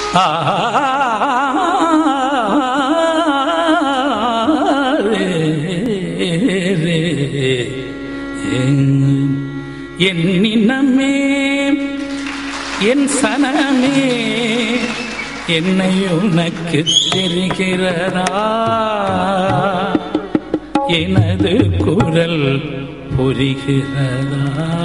என் நினமே என் சனமே என்னை உனக்கு தெரிகிறதா எனது குரல் புரிகிறதா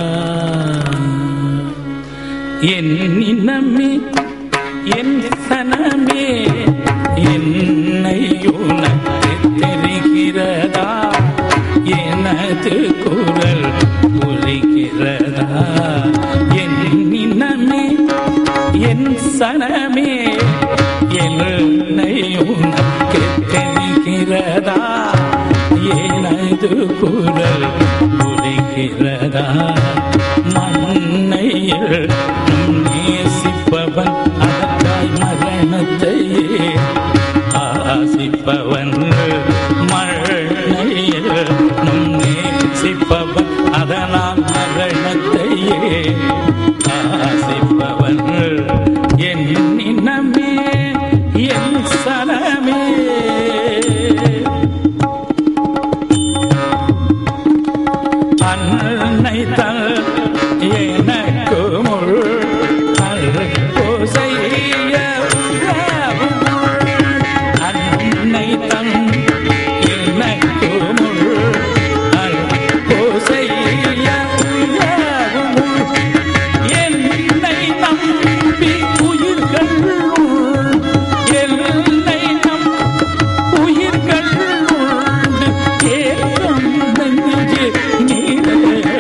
என் நினமே என் சனமே என்னை உனக்கு தெரிகிறதா எனது குரல் புரிகிறதா என் நினமே என் சனமே என்னை உனக்கு தெரிகிறதா எனது குரல் புரிகிறதா மண்ணையில் நம் நேசிப்பவன் அதற்காய் மரணத்தையே ஆசிப்பவன் மழையில் நம் நேசிப்பவன் அதனால் மரணத்தையே ஆசிப்பவன் என் நினமே என் சனமே அன்னை தல் எனக்கு முள் அல்போ செய்ய உதவும் அன்னை தன் எனக்கு முள் அல்போ செய்ய உதவும் என்னை நம்பி உயிர்கள் என்னை நம் உயிர்கள் உண்டு ஏக்கம் நெஞ்சு நீரே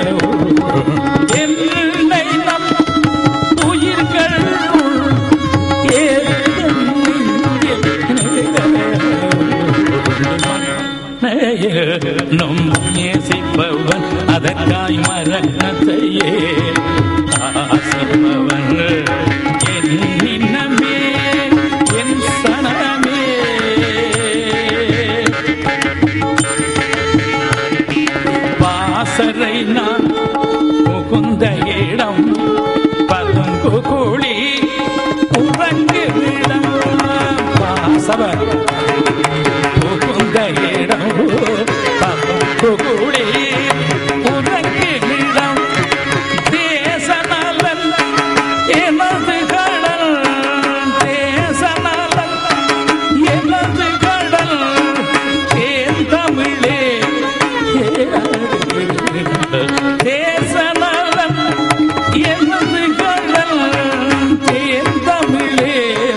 என்னை நம் உயிர்கள் உண்டு ஏக்கம் நெஞ்சு நம் நேசிப்பவன் அதற்காய் மரணத்தையே ஆசிப்பவன் என் நினமே என் சனமே வாசரை நான் புகுந்த இடம் பதுங்கு குழி உறங்கு இடம் வாசவர் புகுந்த இடம் பதுங்கு குழி உறங்கு இடம் தேசநலன் எனது கடல் தேசநலன் எனது கடல் தேன் தமிழே தேசநலன் எனது கடல் தேன் தமிழே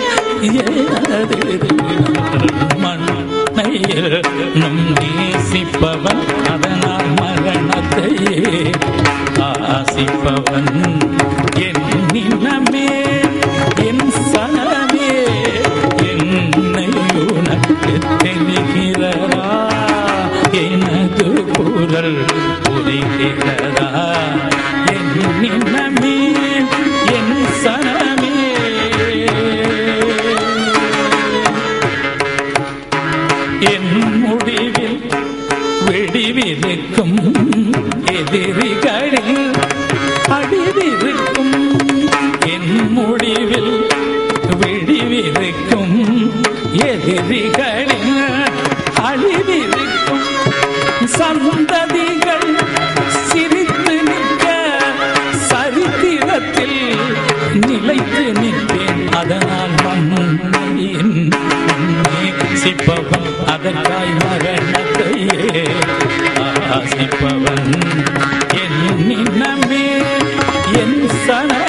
மண்ணையில் நம் நேசிப்பவன் அதனால் மரணத்தையே ஆசிப்பவன் என் நினமே என் சனமே என்னை உனக்கு தெரிகிறதா எனது குரல் புரிகிறதா என் நினமே என் சனமே என் முடிவில் வெடிவிருக்கும் எதிரிகளில் அடிவிருக்கும் என் முடிவில் வெடிவிருக்கும் எதிரிகளில் அழிவிருக்கும் சந்ததிகள் சிரித்து நிற்க சரித்திரத்தில் நிலைத்து நிற்பேன் அதனால் மண்ணையின் நேசிப்பவன் அதற்காய் மரணத்தையே ஆசிப்பவன் என் நினமே என் சன